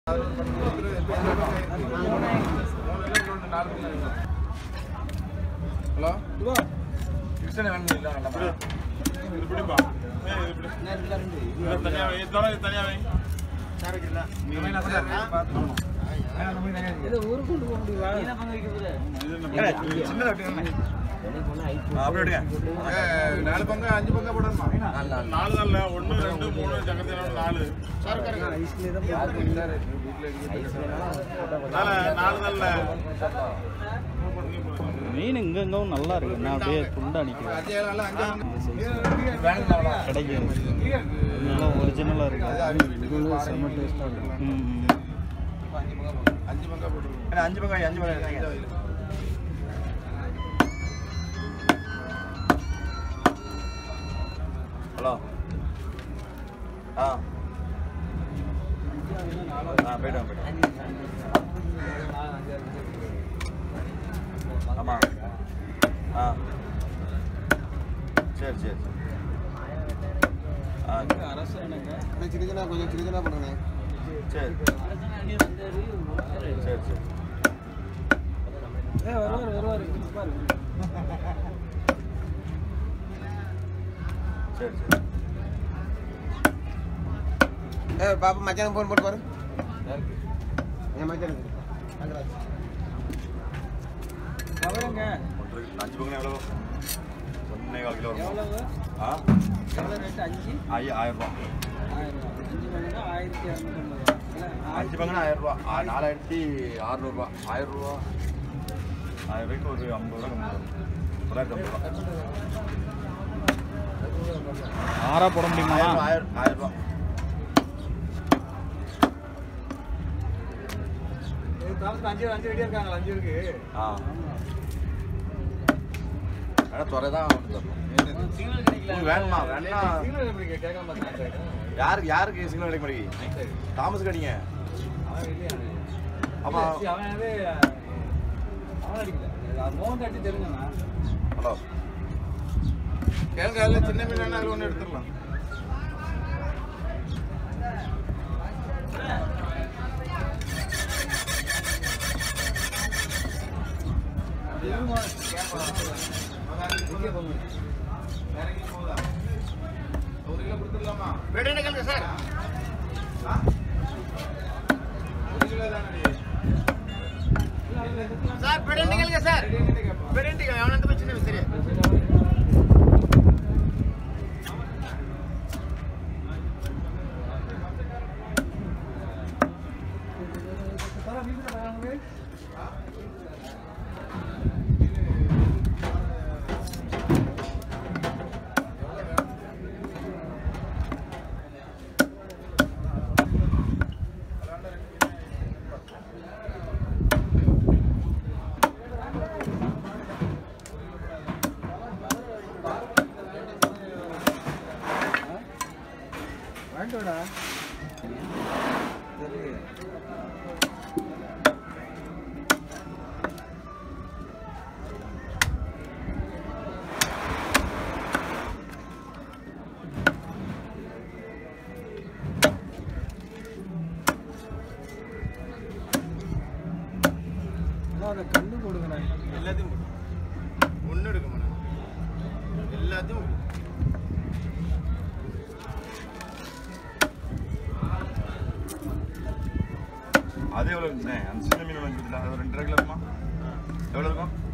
Hello Krishnan வேணும் இல்லை நல்லா இது பிடிப்பா ஏய், இது பிடி. இது தனியா வை, இது தர, இது தனியா வை. இது என்ன பிடி? சின்னதா அப்படியே நாலு பங்கு அஞ்சு பங்கா போடணுமா நாலு தான் இல்ல, ஒண்ணு, ரெண்டு, மூணு, சக்கரத்தினால நாலு. நாலு, நாலு தான் இல்ல. மீன் இங்க இங்கவும் நல்லா இருக்கு நான் அப்படியே துண்டா நிக்கிறேன் அஞ்சு ஏழு நாலு அஞ்சு வேணுங்களா கிடைக்கும் நல்லா ஒரிஜினலா இருக்கு செம்ம டேஸ்டா இருக்கு ம், ம். அஞ்சு பங்கா போட்டுருவோம் அஞ்சு பங்காய் அஞ்சு பங்காய் ஹலோ ஆ ஆ போய்ட்டு போய்ட்டு ஆமாம் ஆ சரி சரி சரி ஆ சின்ன கொஞ்சம் சின்ன பண்ணுறேன் சரி சரி சரி சரி சரி ஏ பாப்பா மச்சான் ஃபோன் போட்டு பாரு என் மச்சானுக்கு ஒன்றரை அஞ்சு பக்கம் எவ்வளோ ஒன்றே கால் கிலோ வரும் ஆ ஐயா ஆயிரம் ரூபா அஞ்சு பங்கனா ஆயிரம் ரூபா ஆ, நாலாயிரத்தி அறநூறுபா ஆயிரம் ரூபா ஆயிரம் ரூபாய்க்கு ஒரு ஐம்பது ரூபா கம்மி வரும் தொள்ளாயிரத்தி ஐம்பது ரூபா ஆறா போட முடியுமா ஆயிரம் ரூபா ஆயிரம் ஆயிரம் ரூபா ஆ வேணா துறை தான் வந்து தரணும் உங்களுக்கு வேணுமா வேணா யாருக்கு யாருக்கு சிக்னல் கிடைக்க மாட்டேங்குது தாமஸ் கடிங்க ஆமா ஹலோ கேளுங்க அதில் சின்ன மீன் வேணா அதில் ஒன்று எடுத்துடலாம் ஒரு கிலோ கொடுத்துடலாமா சார் ஒரு கிலோ தானே சார் பெடண்டிங்க சார் பெடண்டிங்க அவனந்த போய் சின்ன சரி எல்லாத்தையும் போடு ஒன்றும் எடுக்க மாட்டேன் எல்லாத்தையும் போடு. அது எவ்வளோ இருக்குண்ணே அந்த சின்ன மீன் ஒன்று அது ஒரு ரெண்டரை கிலோ இருக்குமா எவ்வளோ இருக்கும்